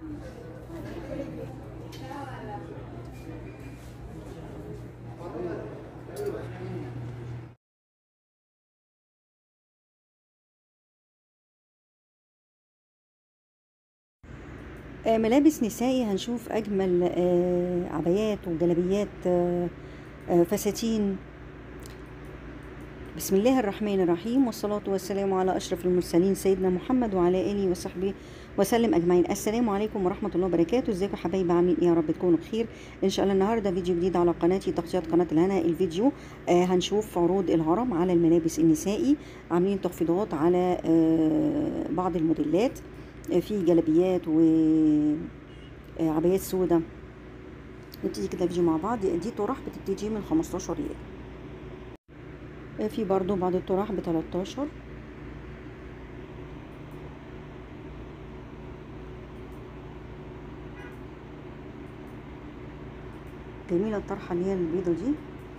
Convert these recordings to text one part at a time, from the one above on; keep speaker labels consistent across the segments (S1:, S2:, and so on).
S1: آه، ملابس نسائي هنشوف أجمل آه، عبايات وجلبيات آه، آه، فساتين بسم الله الرحمن الرحيم والصلاة والسلام على أشرف المرسلين سيدنا محمد وعلى آله وصحبه وسلم أجمعين السلام عليكم ورحمة الله وبركاته ازيكم يا حبايبي عاملين ايه يا رب تكونوا بخير إن شاء الله النهاردة فيديو جديد على قناتي تغطية قناة الهنا الفيديو آه هنشوف عروض الهرم على الملابس النسائي عاملين تخفيضات على آه بعض الموديلات آه في جلبيات وعبايات سودة نبتدي كده فيديو مع بعض دي طرح بتبتدي من 15 ريال في برضو بعض الطرح ب 13 جميلة الطرحة اللي هي البيضة دي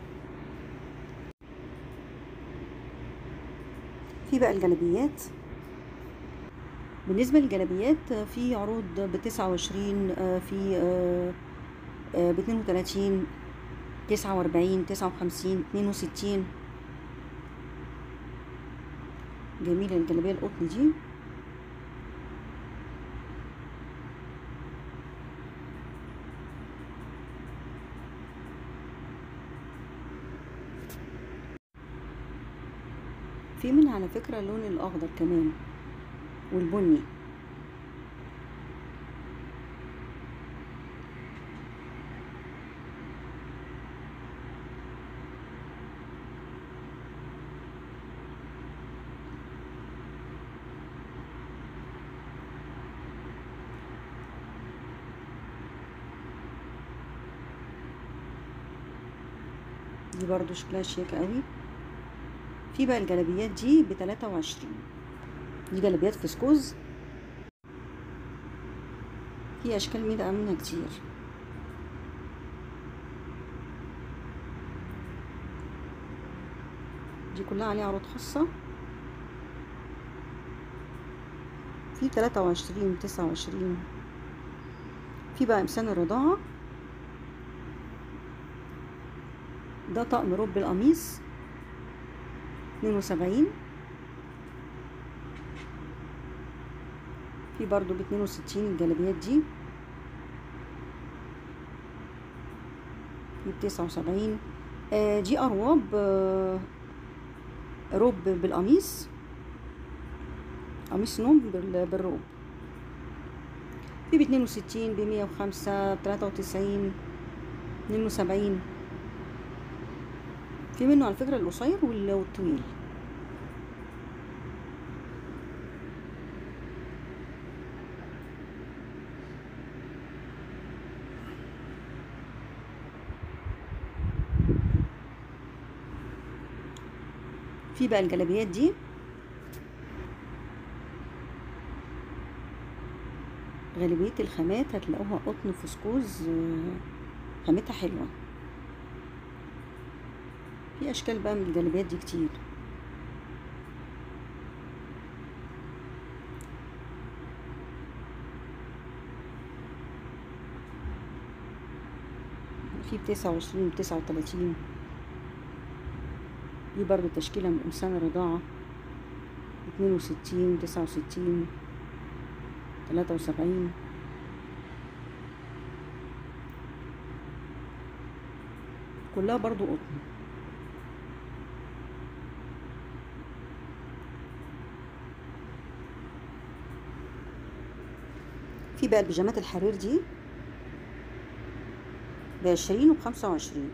S1: في بقى الجلبيات بالنسبة للجلبيات في عروض بتسعة وعشرين في باتنين وتلاتين تسعة وأربعين تسعة وخمسين اتنين وستين جميلة الجلابية القطن دي في منها على فكرة اللون الأخضر كمان والبني دي برضو شكلها شيك قوي في بقى الجلابيات دي ب 23 دي جلابيات فسكوز في اشكال ميدة منها كتير دي كلها عليها عروض خاصة في 23 29 في بقى امسان الرضاعة ده طقم رب القميص اتنين وسبعين في برضو باتنين وستين الجلابيات دي في بتسعة وسبعين آه دي أرواب آه رب بالقميص قميص نوم بالروب في باتنين وستين بمية وخمسة بتلاتة وتسعين اتنين وسبعين في منه على فكرة القصير والطويل في بقى الجلابيات دي غالبية الخامات هتلاقوها قطن فسكوز خامتها حلوه في اشكال بقى من الجلابيات دي كتير في بتسعة وعشرين وتسعة وتلاتين دي برضو تشكيلة من قمصان الرضاعة اتنين وستين تسعة وستين تلاتة وسبعين كلها برضو قطن في بقى البيجامات الحرير دي بعشرين وبخمسة وعشرين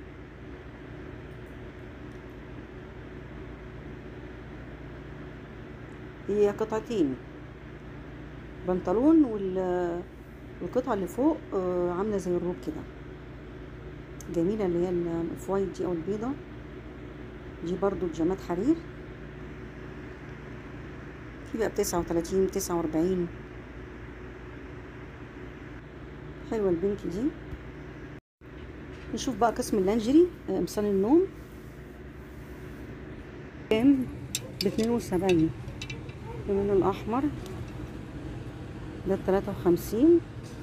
S1: هي قطعتين بنطلون وال والقطعة اللي فوق عاملة زي الروب كده جميلة اللي هي الفوايت دي او البيضة دي برضو بيجامات حرير في بقى بتسعة وتلاتين تسعة واربعين حلوه البنك دي نشوف بقى قسم اللانجري قمصان النوم كام باتنين وسبعين منه الاحمر ده تلاتة وخمسين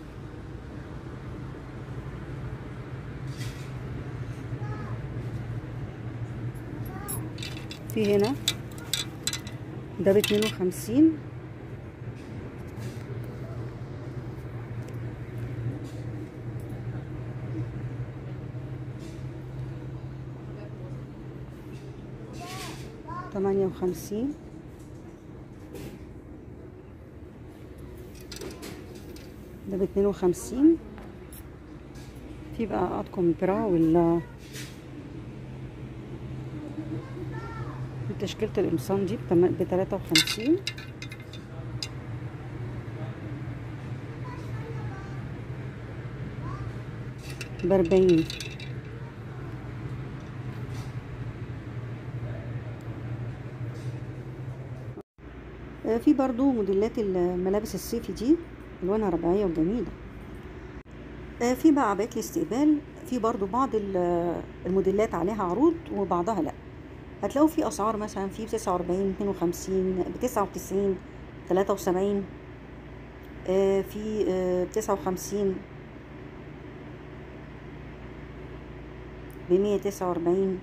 S1: في هنا ده باتنين وخمسين تمانية وخمسين ده باتنين وخمسين في بقى أطقم برا وال تشكيلة القمصان دي بتلاتة وخمسين بأربعين في برضو موديلات الملابس الصيفي دي الوانها ربيعيه وجميله في بقى عبايات الاستقبال في برضو بعض الموديلات عليها عروض وبعضها لا هتلاقوا في اسعار مثلا في بتسعة واربعين اتنين وخمسين بتسعة وتسعين تلاتة وسبعين في بتسعة وخمسين بمية تسعة واربعين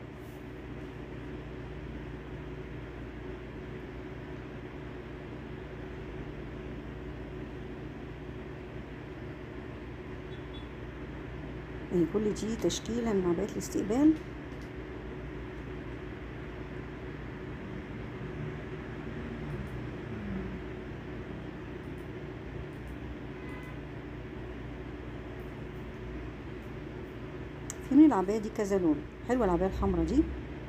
S1: كل دي تشكيلة من عبايات الاستقبال في من العباية دي كذا لون حلوة العباية الحمرا دي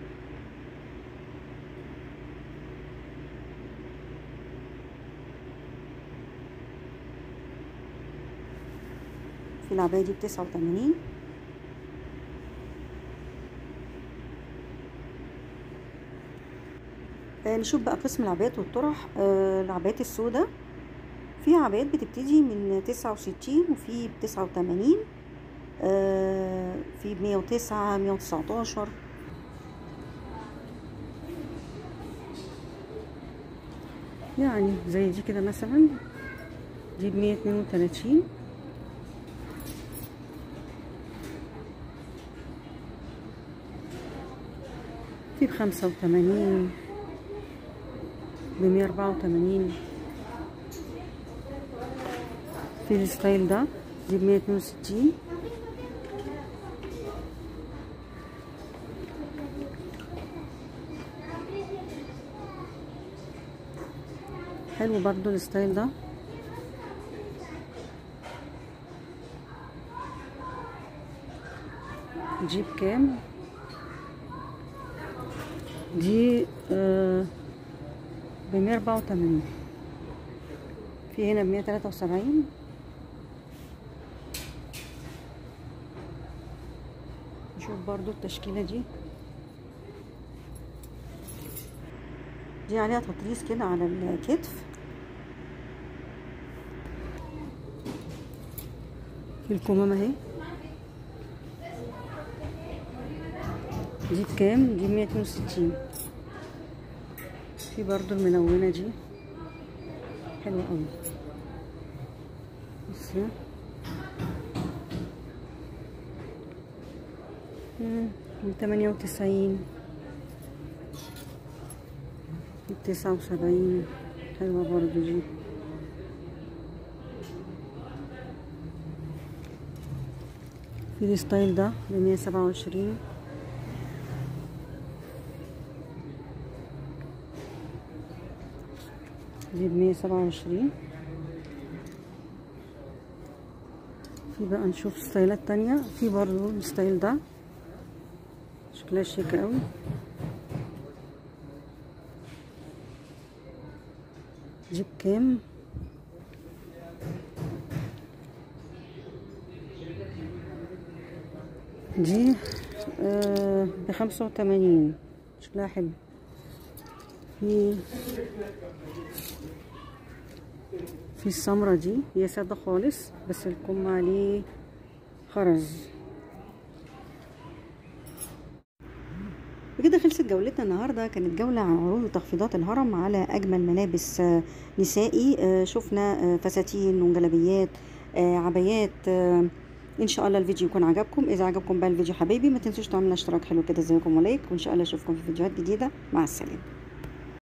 S1: في العباية دي بتسعة وتمانين آه نشوف بقى قسم العبايات والطرح آه العبايات السوداء في عبايات بتبتدي من تسعة وستين وفي بتسعة وتمانين آه في بمية وتسعة مية وتسعتاشر يعني زي دي كده مثلا دي بمية اتنين وتلاتين في بخمسة وتمانين بمية أربعة وتمانين في الستايل ده دي بمية اتنين وستين حلو برضو الستايل ده جيب كام دي آه بمية أربعة وتمانين في هنا بمية تلاتة وسبعين نشوف برضو التشكيلة دي دي عليها تطريز كده على الكتف في الكمامة اهي دي بكام دي مية اتنين وستين في برضو الملونة دي حلوة اوي بصي من تمانية وتسعين تسعة وسبعين حلوة برضو دي في الستايل ده بمية سبعة وعشرين دي بمية سبعة وعشرين في بقى نشوف ستايلات تانية في برضو الستايل ده شكلها شيك اوي دي بكام دي آه بخمسة وتمانين شكلها حلو في في السمرة دي هي سادة خالص بس الكم عليه خرز بكده خلصت جولتنا النهارده كانت جوله عن عروض وتخفيضات الهرم على اجمل ملابس آه، نسائي آه، شفنا آه، فساتين وجلابيات آه، عبايات آه، ان شاء الله الفيديو يكون عجبكم اذا عجبكم بقى الفيديو حبايبي ما تنسوش تعملوا اشتراك حلو كده زيكم ولايك وان شاء الله اشوفكم في فيديوهات جديده مع السلامه